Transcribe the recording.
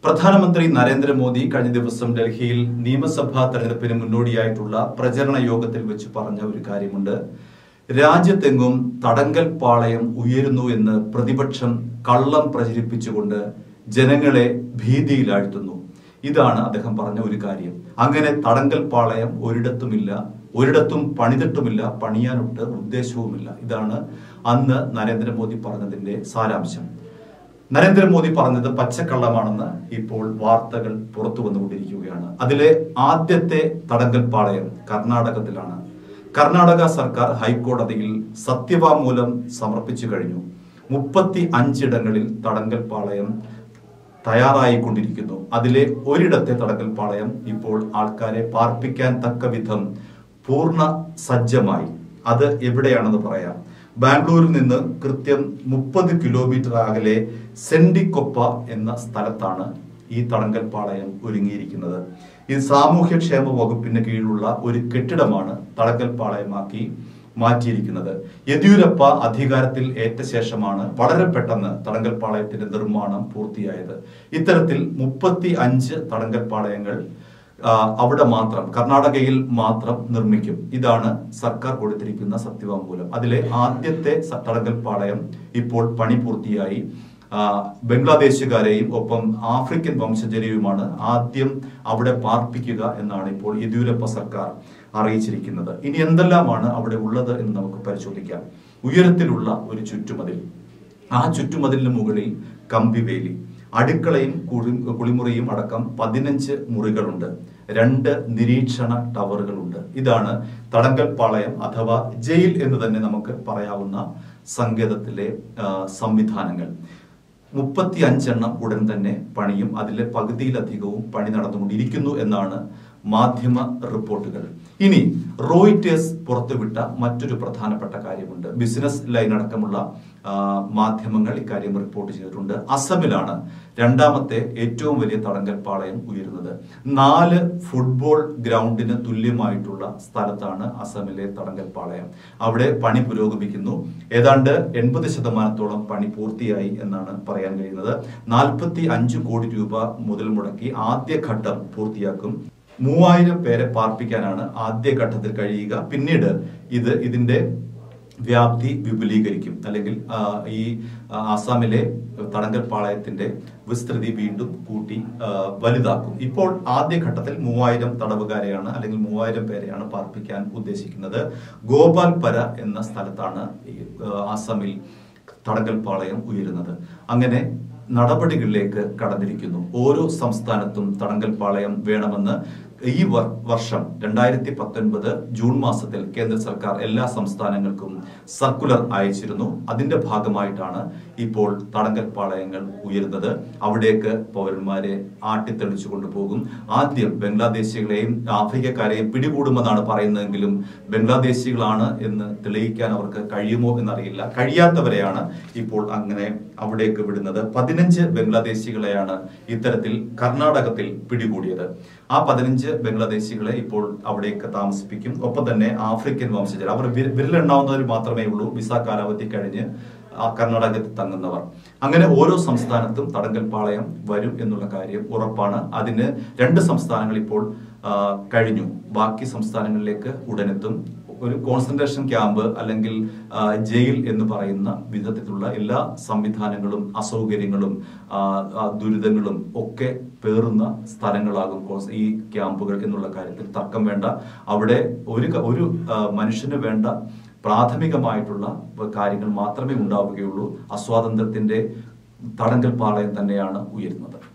പ്രധാനമന്ത്രി നരേന്ദ്രമോദി കഴിഞ്ഞ ദിവസം ഡൽഹിയിൽ നിയമസഭാ തെരഞ്ഞെടുപ്പിന് മുന്നോടിയായിട്ടുള്ള പ്രചരണ യോഗത്തിൽ വെച്ച് പറഞ്ഞ ഒരു കാര്യമുണ്ട് രാജ്യത്തെങ്ങും തടങ്കൽ പാളയം ഉയരുന്നു എന്ന് പ്രതിപക്ഷം കള്ളം പ്രചരിപ്പിച്ചുകൊണ്ട് ജനങ്ങളെ ഭീതിയിലാഴ്ത്തുന്നു ഇതാണ് അദ്ദേഹം പറഞ്ഞ ഒരു കാര്യം അങ്ങനെ തടങ്കൽ പാളയം ഒരിടത്തുമില്ല ഒരിടത്തും പണിതിട്ടുമില്ല പണിയാനൊട്ട് ഉദ്ദേശവുമില്ല ഇതാണ് അന്ന് നരേന്ദ്രമോദി പറഞ്ഞതിന്റെ സാരാംശം നരേന്ദ്രമോദി പറഞ്ഞത് പച്ചക്കള്ളമാണെന്ന് ഇപ്പോൾ വാർത്തകൾ പുറത്തു വന്നുകൊണ്ടിരിക്കുകയാണ് അതിലെ ആദ്യത്തെ തടങ്കൽ പാളയം കർണാടകത്തിലാണ് കർണാടക സർക്കാർ ഹൈക്കോടതിയിൽ സത്യവാങ്മൂലം സമർപ്പിച്ചു കഴിഞ്ഞു മുപ്പത്തി അഞ്ചിടങ്ങളിൽ തടങ്കൽ പാളയം തയ്യാറായിക്കൊണ്ടിരിക്കുന്നു അതിലെ ഒരിടത്തെ തടങ്കൽ പാളയം ഇപ്പോൾ ആൾക്കാരെ പാർപ്പിക്കാൻ തക്ക വിധം പൂർണ്ണ സജ്ജമായി അത് എവിടെയാണെന്ന് പറയാം ബാംഗ്ലൂരിൽ നിന്ന് കൃത്യം മുപ്പത് കിലോമീറ്റർ അകലെ സെൻഡിക്കൊപ്പ എന്ന സ്ഥലത്താണ് ഈ തടങ്കൽ പാളയം ഒരുങ്ങിയിരിക്കുന്നത് ഇത് സാമൂഹ്യക്ഷേമ വകുപ്പിന് കീഴിലുള്ള ഒരു കെട്ടിടമാണ് തടങ്കൽ പാളയമാക്കി മാറ്റിയിരിക്കുന്നത് യെദ്യൂരപ്പ അധികാരത്തിൽ ഏറ്റ ശേഷമാണ് വളരെ പെട്ടെന്ന് തടങ്കൽ പാളയത്തിന്റെ നിർമ്മാണം പൂർത്തിയായത് ഇത്തരത്തിൽ മുപ്പത്തി അഞ്ച് തടങ്കൽ പാളയങ്ങൾ ആ, അവിടെ മാത്രം കർണാടകയിൽ മാത്രം നിർമ്മിക്കും ഇതാണ് സർക്കാർ കൊടുത്തിരിക്കുന്ന സത്യവാങ്മൂലം അതിലെ ആദ്യത്തെ സ- തടങ്കൽ പാളയം ഇപ്പോൾ പണി പൂർത്തിയായി ആ, ബംഗ്ലാദേശുകാരെയും ഒപ്പം ആഫ്രിക്കൻ വംശജരെയുമാണ് ആദ്യം അവിടെ പാർപ്പിക്കുക എന്നാണ് ഇപ്പോൾ യെദ്യൂരപ്പ സർക്കാർ അറിയിച്ചിരിക്കുന്നത് ഇനി എന്തെല്ലാമാണ് അവിടെ ഉള്ളത് എന്ന് നമുക്ക് പരിശോധിക്കാം ഉയരത്തിലുള്ള ഒരു ചുറ്റുമതിൽ ആ ചുറ്റുമതിലിന് മുകളിൽ കമ്പിവേലി അടുക്കളയും കുളി- കുളിമുറിയും അടക്കം പതിനഞ്ച് മുറികളുണ്ട് രണ്ട് നിരീക്ഷണ ടവറുകളുണ്ട് ഇതാണ് തടങ്കൽ പാളയം അഥവാ ജയിൽ എന്ന് തന്നെ നമുക്ക് പറയാവുന്ന സങ്കേതത്തിലെ ആ, സംവിധാനങ്ങൾ മുപ്പത്തി അഞ്ചെണ്ണം ഉടൻ തന്നെ പണിയും അതിലെ പകുതിയിലധികവും പണി നടന്നുകൊണ്ടിരിക്കുന്നു എന്നാണ് മാധ്യമ റിപ്പോർട്ടുകൾ ഇനി റോയിറ്റേഴ്സ് പുറത്തുവിട്ട മറ്റൊരു പ്രധാനപ്പെട്ട കാര്യമുണ്ട് ബിസിനസ് ലൈൻ അടക്കമുള്ള ആ, മാധ്യമങ്ങൾ ഇക്കാര്യം റിപ്പോർട്ട് ചെയ്തിട്ടുണ്ട് അസമിലാണ് രണ്ടാമത്തെ ഏറ്റവും വലിയ തടങ്കൽ പാളയം ഉയരുന്നത് നാല് ഫുട്ബോൾ ഗ്രൗണ്ടിന് തുല്യമായിട്ടുള്ള സ്ഥലത്താണ് അസമിലെ തടങ്കൽ പാളയം അവിടെ പണി പുരോഗമിക്കുന്നു ഏതാണ്ട് എൺപത് ശതമാനത്തോളം പണി പൂർത്തിയായി എന്നാണ് പറയാൻ കഴിയുന്നത് നാൽപ്പത്തി അഞ്ച് കോടി രൂപ മുതൽ മുടക്കി ആദ്യഘട്ടം പൂർത്തിയാക്കും മൂവായിരം പേരെ പാർപ്പിക്കാനാണ് ആദ്യഘട്ടത്തിൽ കഴിയുക പിന്നീട് ഇത് ഇതിന്റെ വ്യാപ്തി വിപുലീകരിക്കും അല്ലെങ്കിൽ ആ, ഈ ആ, ആസാമിലെ തടങ്കൽ പാളയത്തിന്റെ വിസ്തൃതി വീണ്ടും കൂട്ടി ആ, വലുതാക്കും ഇപ്പോൾ ആദ്യഘട്ടത്തിൽ മൂവായിരം തടവുകാരെയാണ് അല്ലെങ്കിൽ മൂവായിരം പേരെയാണ് പാർപ്പിക്കാൻ ഉദ്ദേശിക്കുന്നത് ഗോപാൽപര എന്ന സ്ഥലത്താണ് ഈ, ആ, ആസാമിൽ തടങ്കൽ പാളയം ഉയരുന്നത് അങ്ങനെ നടപടികളിലേക്ക് കടന്നിരിക്കുന്നു ഓരോ സംസ്ഥാനത്തും തടങ്കൽ പാളയം വേണമെന്ന് ഈ വർ- വർഷം രണ്ടായിരത്തി പത്തൊൻപത് ജൂൺ മാസത്തിൽ കേന്ദ്ര സർക്കാർ എല്ലാ സംസ്ഥാനങ്ങൾക്കും സർക്കുലർ അയച്ചിരുന്നു അതിന്റെ ഭാഗമായിട്ടാണ് ഇപ്പോൾ തടങ്കൽ പാളയങ്ങൾ ഉയരുന്നത് അവിടേക്ക് പൗരന്മാരെ ആട്ടിത്തെളിച്ചു കൊണ്ടുപോകും ആദ്യം ബംഗ്ലാദേശികളെയും ആഫ്രിക്കക്കാരെയും പിടികൂടുമെന്നാണ് പറയുന്നതെങ്കിലും ബംഗ്ലാദേശികളാണ് എന്ന് തെളിയിക്കാൻ അവർക്ക് കഴിയുമോ എന്നറിയില്ല കഴിയാത്തവരെയാണ് ഇപ്പോൾ അങ്ങനെ അവിടേക്ക് വിടുന്നത് പതിനഞ്ച് ബംഗ്ലാദേശികളെയാണ് ഇത്തരത്തിൽ കർണാടകത്തിൽ പിടികൂടിയത് ആ പതിനഞ്ച് ബംഗ്ലാദേശികളെ ഇപ്പോൾ അവിടേക്ക് താമസിപ്പിക്കും ഒപ്പം തന്നെ ആഫ്രിക്കൻ വംശജർ അവർ വിര- വിരലെണ്ണാവുന്നവർ മാത്രമേ ഉള്ളൂ വിസ കാലാവധി കഴിഞ്ഞ് ആ കർണാടകത്തിൽ തങ്ങുന്നവർ അങ്ങനെ ഓരോ സംസ്ഥാനത്തും തടങ്കൽ പാളയം വരും എന്നുള്ള കാര്യം ഉറപ്പാണ് അതിന് രണ്ട് സംസ്ഥാനങ്ങൾ ഇപ്പോൾ ആ, കഴിഞ്ഞു ബാക്കി സംസ്ഥാനങ്ങളിലേക്ക് ഉടനെത്തും ഒരു കോൺസെൻട്രേഷൻ ക്യാമ്പ് അല്ലെങ്കിൽ ആ, ജയിൽ എന്ന് പറയുന്ന വിധത്തിലുള്ള എല്ലാ സംവിധാനങ്ങളും അസൗകര്യങ്ങളും ആ, ആ, ദുരിതങ്ങളും ഒക്കെ പേറുന്ന സ്ഥലങ്ങളാകും കോൺസ്- ഈ ക്യാമ്പുകൾ എന്നുള്ള കാര്യത്തിൽ തർക്കം വേണ്ട അവിടെ ഒരു ക- ഒരു ആ, മനുഷ്യന് വേണ്ട പ്രാഥമികമായിട്ടുള്ള കാര്യങ്ങൾ മാത്രമേ ഉണ്ടാവുകയുള്ളൂ അസ്വാതന്ത്ര്യത്തിന്റെ തടങ്കൽ പാളയം തന്നെയാണ് ഉയരുന്നത്